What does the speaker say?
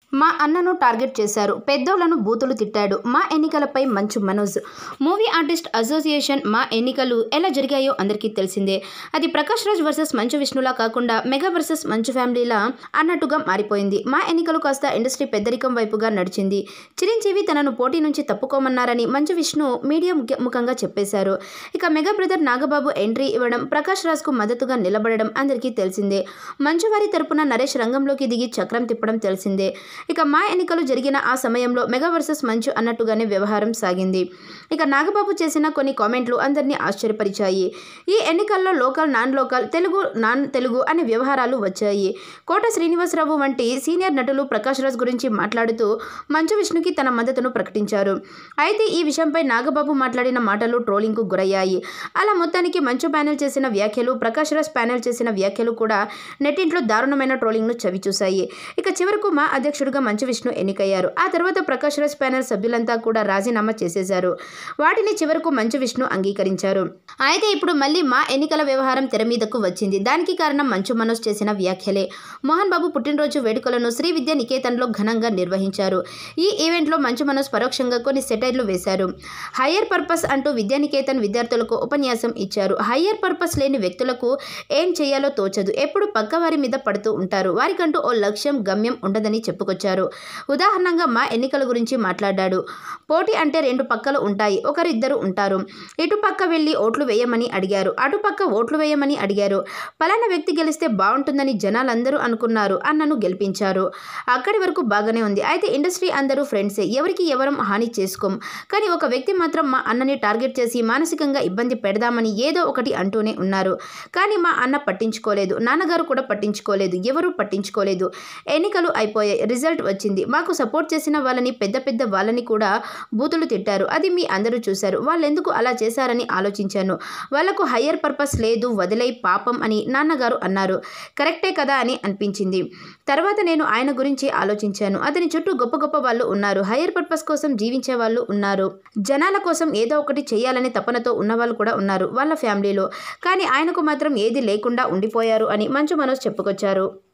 మా అన్నను టార్గెట్ చేశారు పెద్దోళ్లను బూతులు తిట్టాడు మా ఎన్నికలపై మంచు మనోజ్ మూవీ ఆర్టిస్ట్ అసోసియేషన్ మా ఎన్నికలు ఎలా జరిగాయో అందరికీ తెలిసిందే అది ప్రకాష్ రాజ్ వర్సెస్ మంచు విష్ణులా కాకుండా మెగా వర్సెస్ మంచు ఫ్యామిలీలా అన్నట్టుగా మారిపోయింది మా ఎన్నికలు కాస్త ఇండస్ట్రీ పెద్దరికం వైపుగా నడిచింది చిరంజీవి తనను పోటీ నుంచి తప్పుకోమన్నారని మంచు విష్ణు మీడియా ముఖ్య ముఖంగా చెప్పేశారు ఇక మెగా బ్రదర్ నాగబాబు ఎంట్రీ ఇవ్వడం ప్రకాష్ రాజ్కు మద్దతుగా నిలబడడం అందరికీ తెలిసిందే మంచు వారి తరపున నరేష్ రంగంలోకి దిగి చక్రం తిప్పడం తెలిసిందే ఇక మా ఎన్నికలు జరిగిన ఆ సమయంలో మెగా వర్సెస్ మంచు అన్నట్టుగానే వ్యవహారం సాగింది ఇక నాగబాబు చేసిన కొన్ని కామెంట్లు అందరినీ ఆశ్చర్యపరిచాయి ఈ ఎన్నికల్లో local non local Telugu non Telugu అనే వ్యవహారాలు వచ్చాయి కోట శ్రీనివాసరావు వంటి సీనియర్ నటులు ప్రకాష్ రాజ్ గురించి మాట్లాడుతూ మంచు విష్ణుకి తన మద్దతును ప్రకటించారు అయితే ఈ విషయంపై నాగబాబు మాట్లాడిన మాటలు ట్రోలింగ్కు గురయ్యాయి అలా మొత్తానికి మంచు ప్యానెల్ చేసిన వ్యాఖ్యలు ప్రకాష్ రాజ్ ప్యానెల్ చేసిన వ్యాఖ్యలు కూడా నెట్టింట్లో దారుణమైన ట్రోలింగ్ను చవిచూశాయి ఇక చివరకు మా అధ్యక్షుడిగా మంచు విష్ణు ఎన్నికయ్యారు ఆ తర్వాత ప్రకాష్ రాజ్ ప్యానెల్ సభ్యులంతా కూడా రాజీనామా చేసేశారు వాటిని చివరకు మంచు విష్ణు అంగీకరించారు అయితే ఇప్పుడు మళ్ళీ మా ఎన్నికల వ్యవహారం తెర మీదకు వచ్చింది దానికి కారణం మంచు మనోజ్ చేసిన వ్యాఖ్యలే మోహన్ బాబు పుట్టినరోజు వేడుకలను శ్రీ విద్యా నికేతన్లో ఘనంగా నిర్వహించారు ఈ ఈవెంట్లో మంచు మనోజ్ పరోక్షంగా కొన్ని సెటైర్లు వేశారు హయ్యర్ పర్పస్ అంటూ విద్యానికేతన్ విద్యార్థులకు ఉపన్యాసం ఇచ్చారు హయ్యర్ పర్పస్ లేని వ్యక్తులకు ఏం చేయాలో తోచదు ఎప్పుడు పక్కవారి మీద పడుతూ ఉంటారు వారికంటూ ఓ లక్ష్యం గమ్యం ఉండదని చెప్పుకొచ్చారు ఉదాహరణంగా మా ఎన్నికల గురించి మాట్లాడాడు పోటీ అంటే రెండు పక్కలు ఉంటాయి ఒకరిద్దరు ఉంటారు ఇటు పక్క వెళ్ళి ఓట్లు వేయమని అడిగారు అటుపక్క ఓట్లు వేయమని అడిగారు పలానా వ్యక్తి గెలిస్తే బాగుంటుందని జనాలందరూ అనుకున్నారు అన్నను గెలిపించారు అక్కడి వరకు బాగానే ఉంది అయితే ఇండస్ట్రీ అందరూ ఫ్రెండ్సే ఎవరికి ఎవరం హాని చేసుకోం కానీ ఒక వ్యక్తి మాత్రం మా అన్నని టార్గెట్ చేసి మానసికంగా ఇబ్బంది పెడదామని ఏదో ఒకటి అంటూనే ఉన్నారు కానీ మా అన్న పట్టించుకోలేదు నాన్నగారు కూడా పట్టించుకోలేదు ఎవరూ పట్టించుకోలేదు ఎన్నికలు అయిపోయాయి రిజల్ట్ వచ్చింది మాకు సపోర్ట్ చేసిన వాళ్ళని పెద్ద పెద్ద వాళ్ళని కూడా బూతులు తిట్టారు అది మీ అందరూ చూశారు వాళ్ళెందుకు అలా చేశారని ఆలోచించాను వాళ్లకు హయ్యర్ పర్పస్ లేదు వదిలై పాపం అని నాన్నగారు అన్నారు కరెక్టే కదా అని అనిపించింది తర్వాత నేను ఆయన గురించి ఆలోచించాను అతని చుట్టూ గొప్ప గొప్ప వాళ్ళు ఉన్నారు హయ్యర్ పర్పస్ కోసం జీవించే వాళ్ళు ఉన్నారు జనాల కోసం ఏదో ఒకటి చేయాలని తపనతో ఉన్నవాళ్ళు కూడా ఉన్నారు వాళ్ళ ఫ్యామిలీలో కానీ ఆయనకు మాత్రం ఏది లేకుండా ఉండిపోయారు అని మంచు మనోజ్ చెప్పుకొచ్చారు